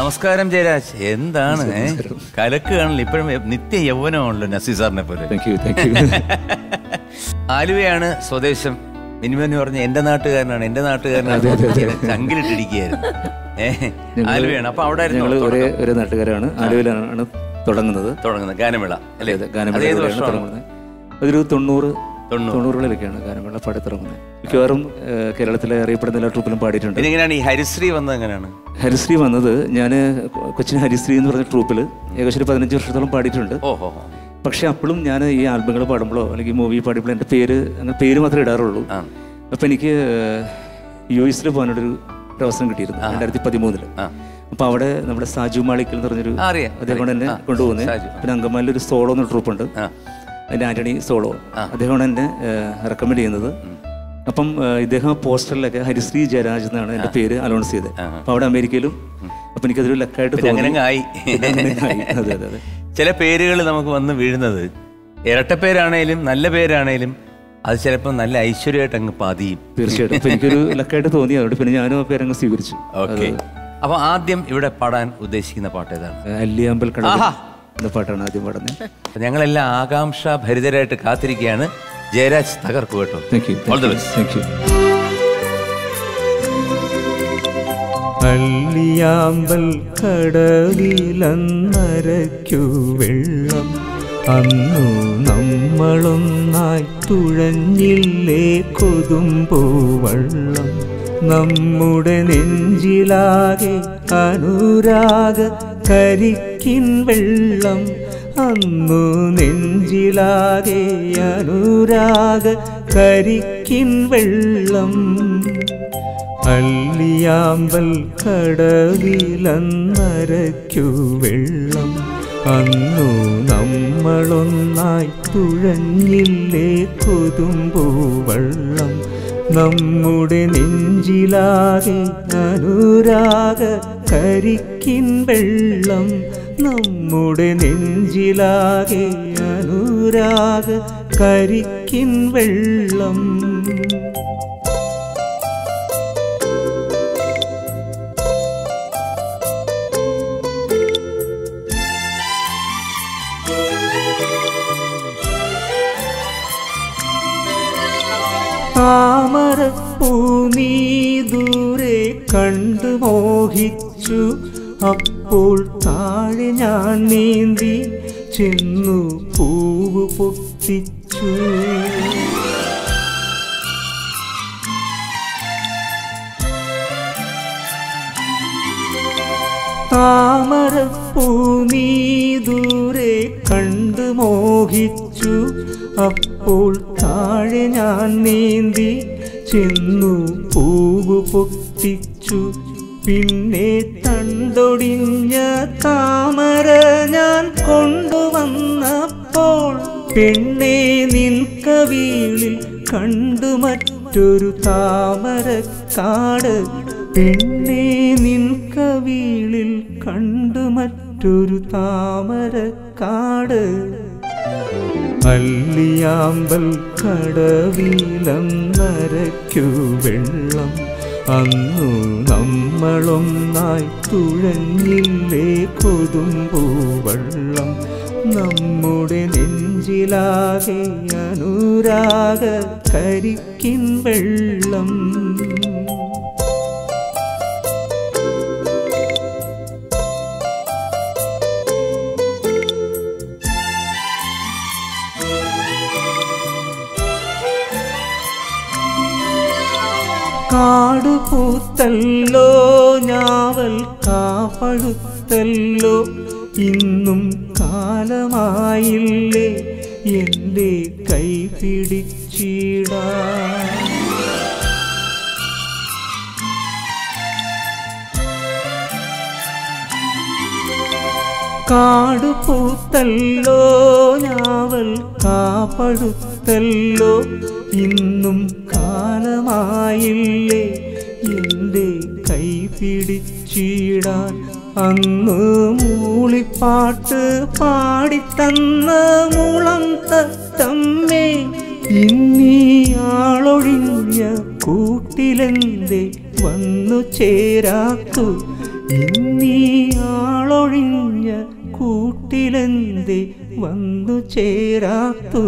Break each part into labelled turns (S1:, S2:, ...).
S1: നമസ്കാരം ജയരാജ് എന്താണ് ഏ? കലക്കുകയാണല്ലോ ഇപ്പോഴും നിത്യ യൗവനമാണല്ലോ നസീർ സാറിനെ പോലെ
S2: താങ്ക് യു താങ്ക് യു
S1: ആലുവയാണ് സ്വദേശം മിനിമന് പറഞ്ഞ എന്റെ നാട്ടുകാരനാണ് എന്റെ നാട്ടുകാരനാണ് ചങ്കിലിട്ടിരിക്കുകയായിരുന്നു ഏഹ് ആലുവയാണ് അപ്പൊ അവിടെ
S2: ഞങ്ങൾ
S1: ആയിരുന്നു
S2: ഒരേ ഒരേ നാട്ടുകാരാണ് ആലുവയിലാണ് തുടങ്ങുന്നത്
S1: തുടങ്ങുന്നത് ഗാനമേള അല്ലേ
S2: അതെ,
S1: അത്
S2: ഗാനമേള
S1: ഏത്
S2: ഇവിടെയാണ്
S1: വർഷമാണ്
S2: തുടങ്ങുന്നത് അതൊരു തൊണ്ണൂറ്
S1: തൊണ്ണൂറ്.
S2: തൊണ്ണൂറുകളിലൊക്കെയാണ് ഗാനമേള പാടിത്തിറങ്ങുന്നത് മിക്കവാറും ഏഹ്, കേരളത്തിലെ അറിയപ്പെടുന്ന എല്ലാ ട്രൂപ്പിലും പാടിയിട്ടുണ്ട്
S1: പിന്നെ എങ്ങനെയാണ് ഈ ഹരിശ്രീ വന്നത് എങ്ങനെയാണ്
S2: ഹരിശ്രീ വന്നത് ഞാൻ കൊച്ചിൻ ഹരിശ്രീ എന്ന് പറഞ്ഞ ട്രൂപ്പിൽ ഏകദേശം ഒരു പതിനഞ്ച് വർഷത്തോളം പാടിയിട്ടുണ്ട്
S1: ഓഹോ
S2: പക്ഷെ അപ്പോഴും ഞാൻ ഈ ആൽബങ്ങൾ പാടുമ്പോഴോ അല്ലെങ്കിൽ മൂവി പാടുമ്പോഴോ എൻ്റെ പേര് അങ്ങനെ പേര് മാത്രമേ ഇടാറുള്ളൂ
S1: ആ
S2: അപ്പം എനിക്ക് യു എസിൽ പോകാനുള്ളൊരു ഒരു അവസരം കിട്ടിയിരുന്നു രണ്ടായിരത്തി പതിമൂന്നില്
S1: ആ.
S2: അപ്പോൾ അവിടെ നമ്മുടെ സാജു മാളിക്കൽ എന്ന് പറഞ്ഞൊരു
S1: ആ, അറിയാം,
S2: അദ്ദേഹം കൊണ്ട് എന്നെ
S1: ആ,
S2: കൊണ്ടുപോകുന്നത്
S1: സാജു.
S2: പിന്നെ അങ്കമാലിൽ ഒരു സോളോ എന്ന ട്രൂപ്പുണ്ട്
S1: ആ
S2: അതിൻ്റെ ആന്റണി സോളോ അദ്ദേഹമാണ് എന്നെ റെക്കമെൻഡ് ചെയ്യുന്നത് അപ്പം ഏഹ്, ഇദ്ദേഹം പോസ്റ്ററിലൊക്കെ ഹരിശ്രീ ജയരാജ് എന്നാണ് എൻ്റെ പേര് അനൗൺസ് ചെയ്തത് അപ്പോൾ അവിടെ അമേരിക്കയിലും അപ്പം എനിക്കതൊരു ലക്കായിട്ട്
S1: പിന്നെ
S2: തോന്നി
S1: അങ്ങനെ ആയി
S2: അങ്ങനെ ആയി. അതെ അതെ അതെ
S1: ചില പേരുകൾ നമുക്ക് വന്ന് വീഴുന്നത് ഇരട്ടപ്പേരാണേലും നല്ല പേരാണേലും അത് ചിലപ്പോൾ നല്ല ഐശ്വര്യമായിട്ട് അങ്ങ് പതിയും
S2: തീർച്ചയായിട്ടും അപ്പം എനിക്കൊരു ലക്കായിട്ട് തോന്നി അതുകൊണ്ട് പിന്നെ ഞാനും ആ പേരങ്ങ് സ്വീകരിച്ചു
S1: ഓക്കെ അപ്പൊ ആദ്യം ഇവിടെ പാടാൻ ഉദ്ദേശിക്കുന്ന പാട്ട് ഏതാണ്
S2: അല്ലിയാമ്പൽ കടൽ
S1: ആഹാ.
S2: എന്ന പാട്ടാണ് ആദ്യം പാടുന്നത്
S1: അപ്പൊ ഞങ്ങളെല്ലാം ആകാംക്ഷ ഭരിതരായിട്ട് കാത്തിരിക്കുകയാണ് ജയരാജ് തകർപ്പ് കേട്ടോ
S2: thank you
S1: All the best.
S2: Thank you
S3: അല്ലിയാമ്പൽ കടവിലന്നരയ്ക്കു വെള്ളം അന്നു നമ്മളൊന്നായി തുഴഞ്ഞില്ലേ കൊതുമ്പോ വള്ളം നമ്മുടെ നെഞ്ചിലാകെ അനുരാഗ കരിക്കിൻ വെള്ളം അന്നു നെഞ്ചിലാകെ അനുരാഗ കരിക്കിൻ വെള്ളം അല്ലിയാമ്പൽ കടവിലന്നരയ്ക്കു വെള്ളം അന്നു നമ്മളൊന്നായി തുഴഞ്ഞില്ലേ കൊതുമ്പോ വള്ളം നമ്മുടെ നെഞ്ചിലാകെ അനുരാഗ കരിക്കിൻ വെള്ളം നമ്മുടെ നെഞ്ചിലാകെ അനുരാഗ കരിക്കിൻ വെള്ളം താമരപ്പൂ നീ ദൂരെ കണ്ടു മോഹിച്ചു അപ്പോൾ താഴെ ഞാൻ നീന്തി ചെന്നു പൂവ് പൊട്ടിച്ചു താമരപ്പൂ നീ ദൂരെ കണ്ടു മോഹിച്ചു അപ്പോൾ താഴെ ഞാൻ നീന്തി ചെന്നു പൂവ് പൊട്ടിച്ചു പിന്നെ തണ്ടൊടിഞ്ഞ താമര ഞാൻ കൊണ്ടുവന്നപ്പോൾ പെണ്ണെ നിൻ കവിളിൽ കണ്ടു മറ്റൊരു താമരക്കാട് പെണ്ണെ നിൻ കവിളിൽ കണ്ടു മറ്റൊരു താമരക്കാട് അല്ലിയാമ്പൽ കടവിലം നരയ്ക്കു വെള്ളം അന്നു നമ്മളൊന്നായി തുഴഞ്ഞില്ലേ കൊതുമ്പൂ വള്ളം നമ്മുടെ നെഞ്ചിലാകെ അനുരാഗ കരിക്കിൻ വെള്ളം കാടു പൂത്തല്ലോ ഞാവൽ കാപ്പഴുത്തല്ലോ ഇന്നും കാലമായില്ലേ എൻ്റെ കൈ പിടിച്ചിടാ കാടു പൂത്തല്ലോ ഞാവൽ കാപ്പഴുത്തല്ലോ ഇന്നും കാലമായില്ലേ എൻ്റെ കൈ പിടിച്ചിടാൻ അന്ന് മൂളിപ്പാട്ട് പാടിത്തന്ന മുളം തത്തമ്മേ ഇന്നീയാളൊഴിഞ്ഞ കൂട്ടിലെന്തേ വന്നു ചേരാത്തു ഇന്നീ ആളൊഴിഞ്ഞ കൂട്ടിലെന്തേ വന്നു ചേരാത്തു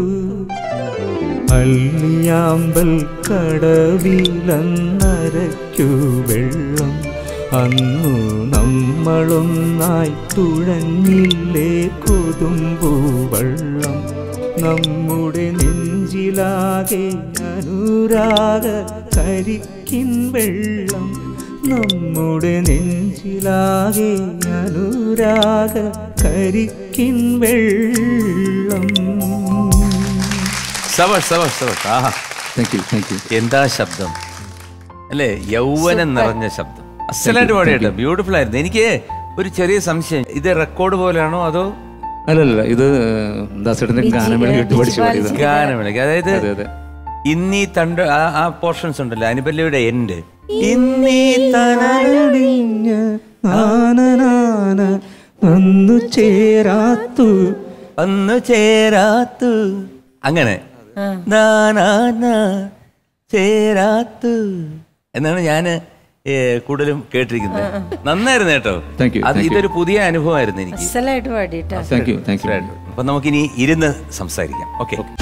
S3: അള്ളിയാമ്പൽ കടവിലന്നരയ്ക്കു വെള്ളം അന്നു നമ്മളൊന്നായി തുഴഞ്ഞില്ലേ കൊതുമ്പൂ വെള്ളം നമ്മുടെ നെഞ്ചിലാകെ അനുരാഗ കരിക്കിൻ വെള്ളം നമ്മുടെ നെഞ്ചിലാകെ അനുരാഗ കരിക്കിൻ വെള്ളം
S1: സവർ സവർ സവർ ആഹാ
S2: താങ്ക് യു താങ്ക് യു
S1: എന്താ ശബ്ദം അല്ലേ യൗവനം നിറഞ്ഞ ശബ്ദം അസലായിട്ട് പാടിയിട്ട് ബ്യൂട്ടിഫുൾ ആയിരുന്നു എനിക്ക് ഒരു ചെറിയ സംശയം ഇത് റെക്കോർഡ് പോലെയാണോ അതോ
S2: അല്ലല്ല ഇത് ദാസേട്ടൻ്റെ ഗാനമേള കേട്ട് പഠിച്ചു പാടിയതാണ്
S1: ഗാനമേളയ്ക്ക് അതായത്
S2: അതെ അതെ
S1: ഇന്നീ തണ്ട് ആ- ആ പോർഷൻസ് ഉണ്ടല്ലോ അനുപല്ലയുടെ എൻഡ് ഇന്നീ തണ
S3: അണിഞ്ഞ ആനനാന വന്നു ചേരാത്തു
S1: അന്ന് ചേരാത്തു അങ്ങനെ നാനാന ചേരാത്തു എന്നാണ് ഞാൻ കൂടുതലും കേട്ടിരിക്കുന്നത് നന്നായിരുന്നു കേട്ടോ
S2: Thank you,
S1: അത്
S2: thank you.
S1: ഇതൊരു പുതിയ അനുഭവമായിരുന്നു എനിക്ക്
S4: അസലായിട്ട് പാടിയിട്ടാ
S2: താങ്ക് യു താങ്ക് യു
S1: അപ്പൊ നമുക്കിനി ഇരുന്ന് സംസാരിക്കാം ഓക്കെ